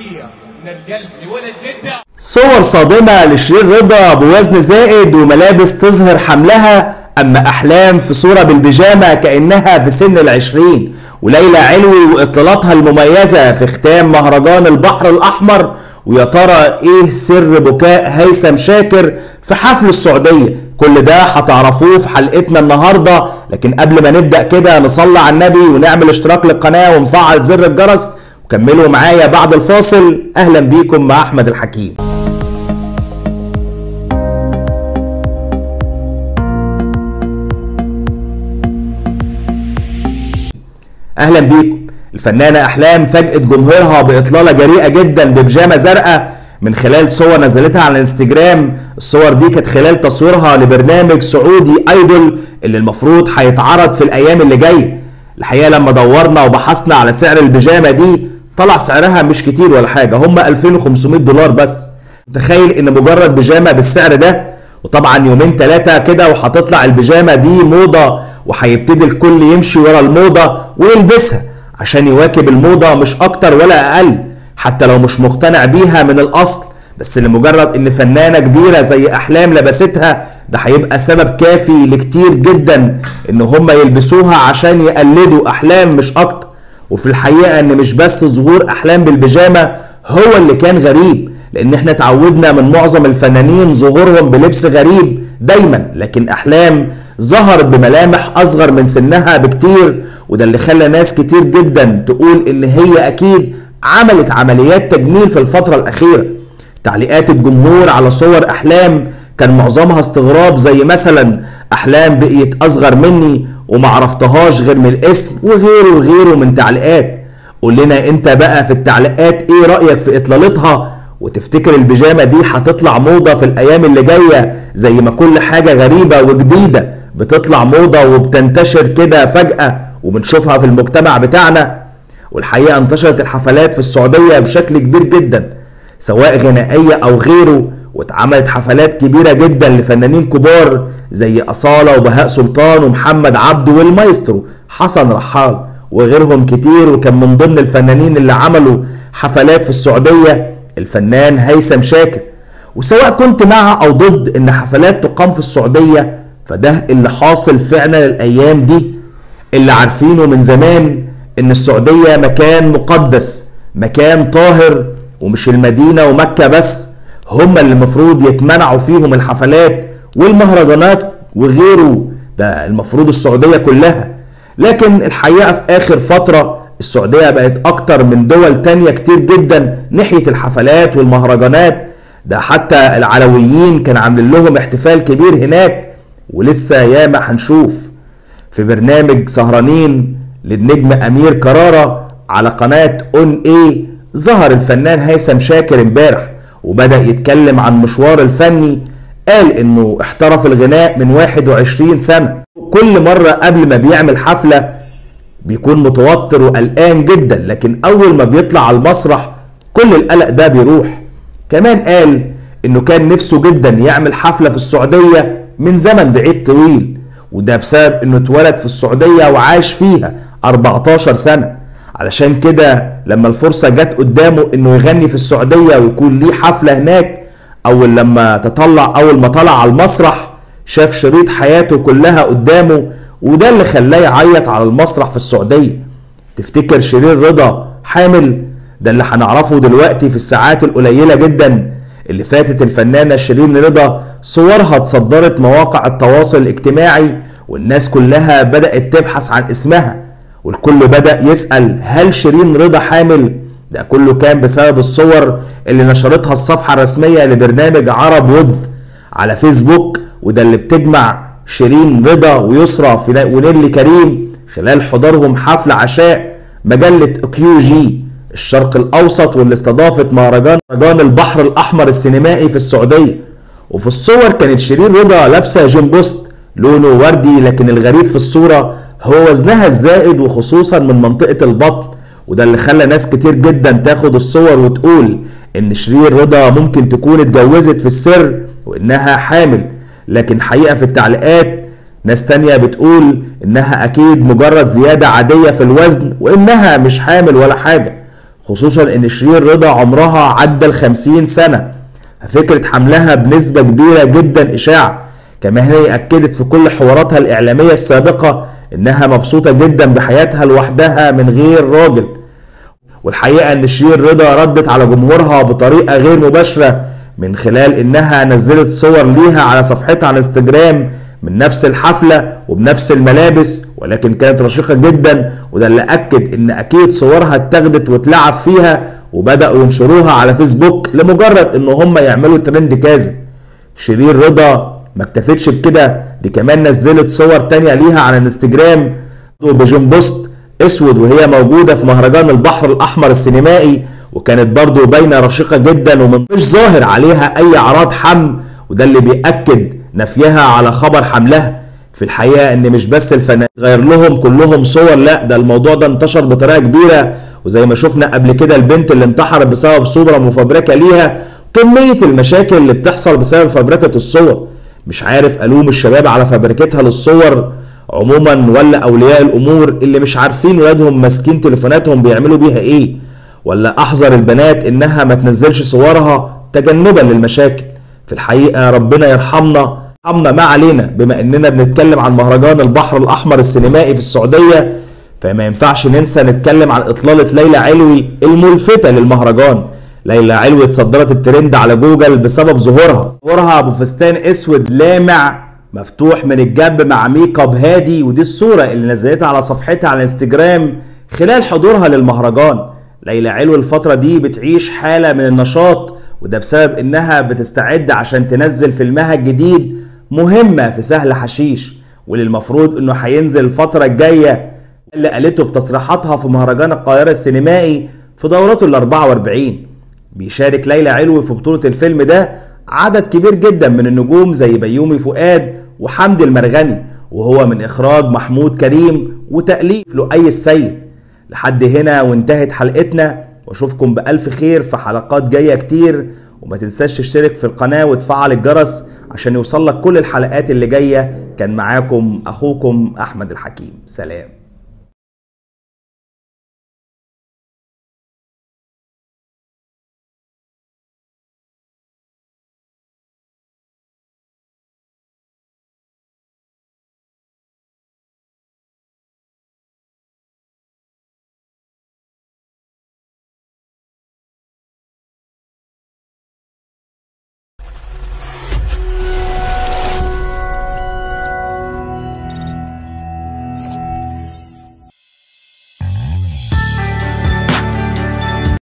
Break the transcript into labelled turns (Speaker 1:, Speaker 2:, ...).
Speaker 1: تحية من القلب لولد جدة
Speaker 2: صور صادمة لشيرين رضا بوزن زائد وملابس تظهر حملها أما أحلام في صورة بالبيجامة كأنها في سن العشرين وليلى علوي وإطلالاتها المميزة في ختام مهرجان البحر الأحمر ويا ترى إيه سر بكاء هيثم شاكر في حفل السعودية كل ده هتعرفوه في حلقتنا النهاردة لكن قبل ما نبدأ كده نصلي على النبي ونعمل اشتراك للقناة ونفعل زر الجرس وكملوا معايا بعد الفاصل أهلا بيكم مع أحمد الحكيم اهلا بيكم الفنانة احلام فاجأت جمهورها باطلالة جريئة جدا ببيجامة زرقاء من خلال صور نزلتها على الانستجرام الصور دي كانت خلال تصويرها لبرنامج سعودي ايدول اللي المفروض هيتعرض في الايام اللي جايه الحقيقه لما دورنا وبحثنا على سعر البيجامه دي طلع سعرها مش كتير ولا حاجه هم 2500 دولار بس تخيل ان مجرد بيجامه بالسعر ده وطبعا يومين ثلاثه كده وهتطلع البيجامه دي موضه وهيبتدي الكل يمشي ورا الموضه ويلبسها عشان يواكب الموضه مش اكتر ولا اقل حتى لو مش مقتنع بيها من الاصل بس لمجرد ان فنانه كبيره زي احلام لبستها ده هيبقى سبب كافي لكتير جدا ان هم يلبسوها عشان يقلدوا احلام مش اكتر وفي الحقيقه ان مش بس ظهور احلام بالبيجامه هو اللي كان غريب لان احنا اتعودنا من معظم الفنانين ظهورهم بلبس غريب دايما لكن احلام ظهرت بملامح اصغر من سنها بكتير وده اللي خلى ناس كتير جدا تقول ان هي اكيد عملت عمليات تجميل في الفترة الاخيرة تعليقات الجمهور على صور احلام كان معظمها استغراب زي مثلا احلام بقيت اصغر مني ومعرفتهاش غير من الاسم وغيره وغيره من تعليقات قول لنا انت بقى في التعليقات ايه رأيك في اطلالتها وتفتكر البيجامة دي هتطلع موضة في الايام اللي جاية زي ما كل حاجة غريبة وجديدة بتطلع موضة وبتنتشر كده فجأة وبنشوفها في المجتمع بتاعنا والحقيقة انتشرت الحفلات في السعودية بشكل كبير جدا سواء غنائية أو غيره واتعملت حفلات كبيرة جدا لفنانين كبار زي أصالة وبهاء سلطان ومحمد عبده والمايسترو حسن رحال وغيرهم كتير وكان من ضمن الفنانين اللي عملوا حفلات في السعودية الفنان هيثم شاكر وسواء كنت مع أو ضد إن حفلات تقام في السعودية فده اللي حاصل فعلا الأيام دي اللي عارفينه من زمان ان السعودية مكان مقدس مكان طاهر ومش المدينة ومكة بس هما اللي المفروض يتمنعوا فيهم الحفلات والمهرجانات وغيره ده المفروض السعودية كلها لكن الحقيقة في آخر فترة السعودية بقت أكتر من دول تانية كتير جدا ناحية الحفلات والمهرجانات ده حتى العلويين كان عاملين لهم احتفال كبير هناك ولسه ياما هنشوف في برنامج سهرانين للنجم امير كرارة على قناة اون اي ظهر الفنان هيثم شاكر امبارح وبدأ يتكلم عن مشواره الفني قال انه احترف الغناء من 21 سنة كل مرة قبل ما بيعمل حفلة بيكون متوتر وقلقان جدا لكن اول ما بيطلع على المسرح كل القلق ده بيروح كمان قال انه كان نفسه جدا يعمل حفلة في السعودية من زمن بعيد طويل وده بسبب انه اتولد في السعودية وعاش فيها 14 سنة علشان كده لما الفرصة جت قدامه انه يغني في السعودية ويكون ليه حفلة هناك اول لما تطلع اول ما طلع على المسرح شاف شريط حياته كلها قدامه وده اللي خلاه يعيط على المسرح في السعودية تفتكر شيرين رضا حامل ده اللي هنعرفه دلوقتي في الساعات القليلة جدا اللي فاتت الفنانة شيرين رضا صورها اتصدرت مواقع التواصل الاجتماعي والناس كلها بدأت تبحث عن اسمها والكل بدأ يسأل هل شيرين رضا حامل؟ ده كله كان بسبب الصور اللي نشرتها الصفحة الرسمية لبرنامج عرب ود على فيسبوك وده اللي بتجمع شيرين رضا ويسرى ونيلي كريم خلال حضورهم حفل عشاء مجلة كيو جي الشرق الأوسط واللي استضافت مهرجان مهرجان البحر الأحمر السينمائي في السعودية وفي الصور كانت شيرين رضا لابسة جيم بوست لونه وردي لكن الغريب في الصورة هو وزنها الزائد وخصوصا من منطقة البطن وده اللي خلى ناس كتير جدا تاخد الصور وتقول ان شيرين رضا ممكن تكون اتجوزت في السر وانها حامل لكن حقيقة في التعليقات ناس تانية بتقول انها اكيد مجرد زيادة عادية في الوزن وانها مش حامل ولا حاجة خصوصا ان شيرين رضا عمرها عدى ال 50 سنه ففكره حملها بنسبه كبيره جدا اشاعه كما هي اكدت في كل حواراتها الاعلاميه السابقه انها مبسوطه جدا بحياتها لوحدها من غير راجل والحقيقه ان شيرين رضا ردت على جمهورها بطريقه غير مباشره من خلال انها نزلت صور ليها على صفحتها على انستجرام من نفس الحفله وبنفس الملابس ولكن كانت رشيقه جدا وده اللي اكد ان اكيد صورها اتاخدت واتلعب فيها وبداوا ينشروها على فيسبوك لمجرد ان هم يعملوا ترند كاذب شيرين رضا ما اكتفتش بكده دي كمان نزلت صور تانية ليها على الانستجرام بجيم بوست اسود وهي موجوده في مهرجان البحر الاحمر السينمائي وكانت برضو باينه رشيقه جدا ومن مش ظاهر عليها اي اعراض حمل وده اللي بيأكد نفيها على خبر حملها في الحقيقه ان مش بس الفنانين غير لهم كلهم صور لا ده الموضوع ده انتشر بطريقه كبيره وزي ما شفنا قبل كده البنت اللي انتحرت بسبب صوره مفبركه ليها كميه المشاكل اللي بتحصل بسبب فبركه الصور مش عارف الوم الشباب على فبركتها للصور عموما ولا اولياء الامور اللي مش عارفين ولادهم ماسكين تليفوناتهم بيعملوا بيها ايه ولا احذر البنات انها ما تنزلش صورها تجنبا للمشاكل في الحقيقه ربنا يرحمنا يرحمنا ما علينا بما اننا بنتكلم عن مهرجان البحر الاحمر السينمائي في السعوديه فما ينفعش ننسى نتكلم عن اطلاله ليلى علوي الملفته للمهرجان ليلى علوي اتصدرت الترند على جوجل بسبب ظهورها ظهورها ابو فستان اسود لامع مفتوح من الجنب مع ميك اب هادي ودي الصوره اللي نزلتها على صفحتها على انستجرام خلال حضورها للمهرجان ليلى علوي الفتره دي بتعيش حاله من النشاط وده بسبب انها بتستعد عشان تنزل فيلمها الجديد مهمه في سهل حشيش واللي المفروض انه هينزل الفتره الجايه اللي قالته في تصريحاتها في مهرجان القاهره السينمائي في دورته ال 44 بيشارك ليلى علوي في بطوله الفيلم ده عدد كبير جدا من النجوم زي بيومي فؤاد وحمدي المرغني وهو من اخراج محمود كريم وتاليف لؤي السيد لحد هنا وانتهت حلقتنا واشوفكم بالف خير في حلقات جايه كتير وما تنساش تشترك في القناه وتفعل الجرس عشان يوصلك كل الحلقات اللي جايه كان معاكم اخوكم احمد الحكيم سلام